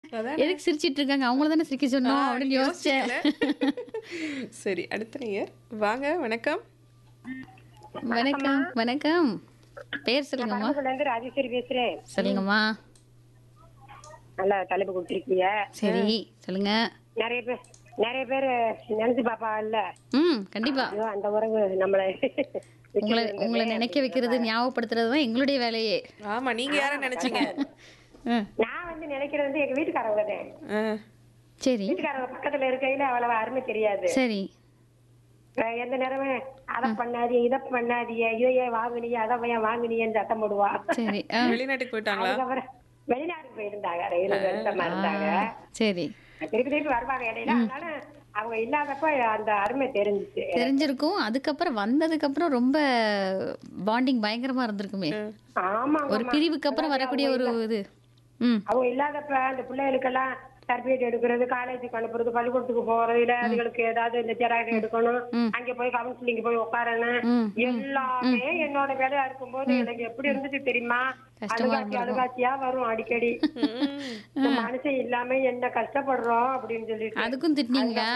அதானே. எதுக்கு சிரிச்சிட்டு இருக்காங்க அவங்கள தானே சிரிக்க சொன்னோம் அப்படின்னு யோசிச்சேன் யோசிக்கல. சரி அடுத்த நேயர் வாங்க வணக்கம் வணக்கம் வணக்கம் பேர் சொல்லுங்கம்மா பக்கத்துல இருந்து ராஜேஸ்வரி பேசுறேன் சொல்லுங்கம்மா நல்ல தலைப்பு கொடுத்துருக்கீங்க சரி சொல்லுங்க நிறைய பேர் நிறைய பேர் நினைச்சு பாப்பா இல்ல ம் கண்டிப்பா ஐயோ அந்த உறவு நம்மள உங்களை உங்களை நினைக்க வைக்கிறது ஞாபகப்படுத்துறது தான் எங்களுடைய வேலையே ஆமா நீங்க யார நினைச்சீங்க ம், நான் வந்து நினைக்கிறது வந்து எங்க வீட்டுக்காரவங்க தான் ஆ, சரி வீட்டுக்காரவங்க பக்கத்துல இருக்கையில அவ்வளவு அருமை தெரியாது சரி அஹ் எந்த நேரமும் அதை பண்ணாதிய இதை பண்ணாதிய இதை ஏன் வாங்குனீங்க அதை ஏன் வாங்குனீங்கன்னு சத்தம் போடுவா சரி ஆ வெளிநாட்டுக்கு போயிட்டாங்களா அதுக்கப்புறம் வெளிநாட்டுக்கு போயிருந்தாங்க ரயில் வருஷமா இருந்தாங்க சரி திருப்பி திருப்பி வருவாங்க இடையில அதனால அவங்க இல்லாதப்ப அந்த அருமை தெரிஞ்சுச்சு தெரிஞ்சிருக்கும் அதுக்கப்புறம் வந்ததுக்கு அப்புறம் ரொம்ப பாண்டிங் பயங்கரமா இருந்திருக்குமே ஆமா ஒரு பிரிவுக்கு அப்புறம் வரக்கூடிய ஒரு இது ம் அவங்க இல்லாதப்ப அந்த பிள்ளைகளுக்கெல்லாம் சர்டிபிகேட் எடுக்கிறது காலேஜுக்கு அனுப்புறது பள்ளிக்கூடத்துக்கு போறது இல்ல அதுகளுக்கு ஏதாவது இந்த ஜெராக்ஸ் எடுக்கணும் அங்க போய் கவுன்சிலிங் போய் உட்காரணும் எல்லாமே என்னோட வேலையா இருக்கும்போது எனக்கு எப்படி இருந்துச்சு தெரியுமா கஷ்டமா அழுகாட்சி அழுகாட்சியா வரும் அடிக்கடி இந்த மனுஷன் இல்லாம என்ன கஷ்டப்படுறோம் அப்படின்னு சொல்லிட்டு அதுக்கும் திட்டினீங்களா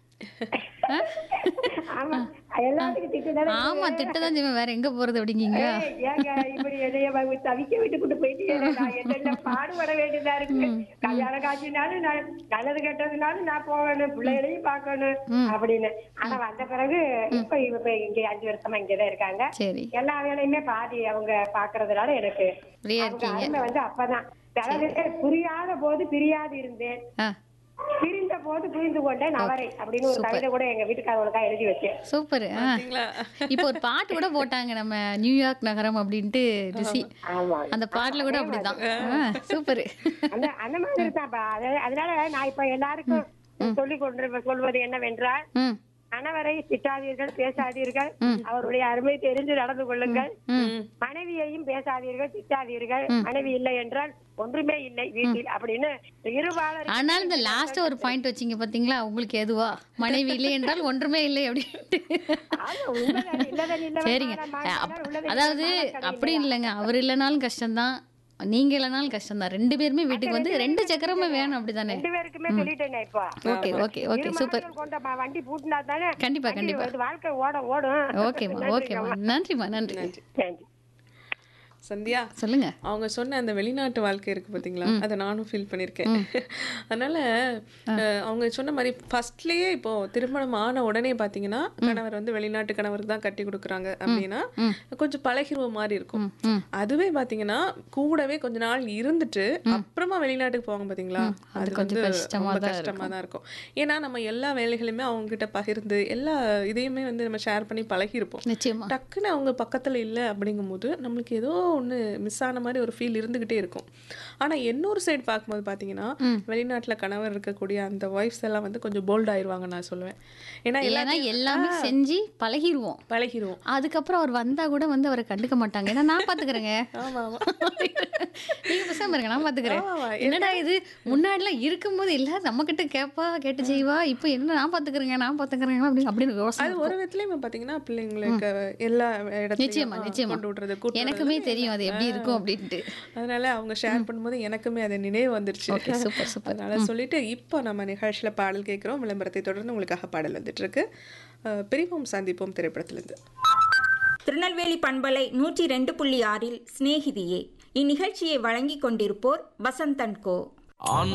ஆமா எல்லாத்துக்கும் திட்டுதானே ஆமா திட்டதான் செய்வேன் வேற எங்க போறது அப்படிங்கீங்க ஏய், ஏங்க இப்படி என்னைய வ- தவிக்க விட்டு கொண்டு போயிட்டே நான் என்னென்ன பாடுபட வேண்டியதா இருக்கு கல்யாண காட்சினாலும் நான் நல்லது கெட்டதுனாலும் நான் போகணும் பிள்ளைகளையும் பார்க்கணும் அப்படின்னு ஆனா வந்த பிறகு இப்ப இப்ப இங்க அஞ்சு வருஷமா இங்கதான் இருக்காங்க சரி எல்லா வேலையுமே பாதி அவங்க பாக்குறதுனால எனக்கு ஃப்ரீயா அவங்க இருக்கீங்க அருமை வந்து அப்பதான் அதாவது புரியாத போது பிரியாது இருந்தேன் ஆ பிரிந்த போது புரிந்து கொண்டேன் அவரை அப்படின்னு ஒரு கவிதை கூட எங்க வீட்டுக்காரவங்களுக்கா எழுதி வச்சேன் சூப்பர் ஆ பாத்தீங்களா? இப்போ ஒரு பாட்டு கூட போட்டாங்க நம்ம நியூயார்க் நகரம் அப்படின்ட்டு ரிஷி ஆமா அந்த பாட்டுல கூட அப்படிதான் சூப்பர் அந்த அந்த மாதிரி தான்ப்பா அது- அதனால நான் இப்ப எல்லாருக்கும் சொல்லிக் கொண்டு சொல்வது என்னவென்றால் ம் கணவரை திட்டாதீர்கள் பேசாதீர்கள் அவருடைய அருமை தெரிந்து நடந்து கொள்ளுங்கள் மனைவியையும் பேசாதீர்கள் திட்டாதீர்கள் மனைவி இல்லை என்றால் ஒன்றுமே இல்லை வீட்டில் அப்படின்னு இருபாலர் ஆனால் இந்த லாஸ்ட் ஒரு பாயிண்ட் வச்சீங்க பாத்தீங்களா உங்களுக்கு எதுவா மனைவி இல்லை என்றால் ஒன்றுமே இல்லை அப்படின்ட்டு ஆமா, உண்மைதான், இல்லதான் இல்லவன் சரிங்க மானம் மானம் அப்- மானம் உள்ளதை அதாவது மானம் அப்படி இல்லைங்க அவர் இல்லைனாலும் கஷ்டம்தான் நீங்க இல்லைனாலும் கஷ்டம்தான் ரெண்டு பேருமே வீட்டுக்கு வந்து ரெண்டு சக்கரமே வேணும் அப்படிதானே ரெண்டு பேருக்குமே சொல்லிட்டேன் நான் இப்போ ஓகே ஓகே ஓகே இரு சூப்பர் மனங்கள் கொண்ட ம- வண்டி பூட்டினா தானே கண்டிப்பா வண்டி கண்டிப்பா வந்து வாழ்க்கை ஓட ஓடும் ஓகேம்மா ஓகேம்மா நன்றிம்மா நன்றி நன்றி சந்தியா சொல்லுங்க அவங்க சொன்ன அந்த வெளிநாட்டு வாழ்க்கை இருக்கு பாத்தீங்களா அதை நானும் ஃபீல் பண்ணியிருக்கேன் அதனால அஹ், அவங்க சொன்ன மாதிரி ஃபர்ஸ்ட்லயே இப்போ திருமணம் ஆன உடனே பாத்தீங்கன்னா கணவர் வந்து வெளிநாட்டு கணவருக்கு தான் கட்டி கொடுக்குறாங்க அப்படின்னா கொஞ்சம் பழகிருவ மாதிரி இருக்கும் அதுவே பாத்தீங்கன்னா கூடவே கொஞ்ச நாள் இருந்துட்டு அப்புறமா வெளிநாட்டுக்கு போவாங்க பாத்தீங்களா அது கொஞ்சம் வந்து கஷ்டமா ரொம்ப தான் கஷ்டமா தான் இருக்கும் ஏன்னா நம்ம எல்லா வேலைகளுமே அவங்க கிட்ட பகிர்ந்து எல்லா இதையுமே வந்து நம்ம ஷேர் பண்ணி பழகியிருப்போம் நிச்சயமா டக்குன்னு அவங்க பக்கத்துல இல்லை அப்படிங்கும்போது நம்மளுக்கு ஏதோ ஒண்ணு மிஸ் ஆன மாதிரி ஒரு ஃபீல் இருந்துகிட்டே இருக்கும் ஆனா இன்னொரு சைடு பார்க்கும்போது பாத்தீங்கன்னா வெளிநாட்டுல கணவர் இருக்கக்கூடிய அந்த ஒய்ஃப்ஸ் எல்லாம் வந்து கொஞ்சம் போல்ட் ஆயிருவாங்க நான் சொல்லுவேன் ஏன்னா ஏன்னா எல்லாத்தையும் எல்லாமே செஞ்சு பழகிடுவோம் பழகிருவோம் அதுக்கப்புறம் அவர் வந்தா கூட வந்து அவரை கண்டுக்க மாட்டாங்க ஏன்னா நான் பாத்துக்கிறேங்க ஆமா ஆமா நீங்க பேசாம இருங்க நான் பாத்துக்கிறேன் ஆமா, என்னடா இது முன்னாடிலாம் இருக்கும்போது எல்லாரும் நம்ம கிட்ட கேப்பா கேட்டு செய்வா இப்போ என்ன நான் பாத்துக்கிறேங்க நான் பாத்துக்கிறேங்க அப்படின்னு அப்படின்னு யோசனை அது ஒரு விதத்துலயும் பாத்தீங்கன்னா பிள்ளைங்களுக்கு எல்லா நிச்சயமா இடத்துலயும் நிச்சயமா கொண்டு விடுறது கூட்டு எனக்குமே தெரியும் அது எப்படி இருக்கும் அப்படின்ட்டு அதனால அவங்க ஷேர் பண்ணும்போது எனக்குமே அது நினைவு வந்துருச்சு ஓகே சூப்பர் சூப்பர் அதனால சொல்லிட்டு இப்போ நம்ம நிகழ்ச்சியில பாடல் கேட்குறோம் விளம்பரத்தை தொடர்ந்து உங்களுக்காக பாடல் வந்துட்டு இருக்கு அஹ் பிரிவோம் சந்திப்போம் திரைப்படத்திலிருந்து திருநெல்வேலி பண்பலை நூற்றி ரெண்டு புள்ளி ஆறில் சிநேகிதியே இந்நிகழ்ச்சியை வழங்கிக் கொண்டிருப்போர் வசந்தன் கோ ஆண்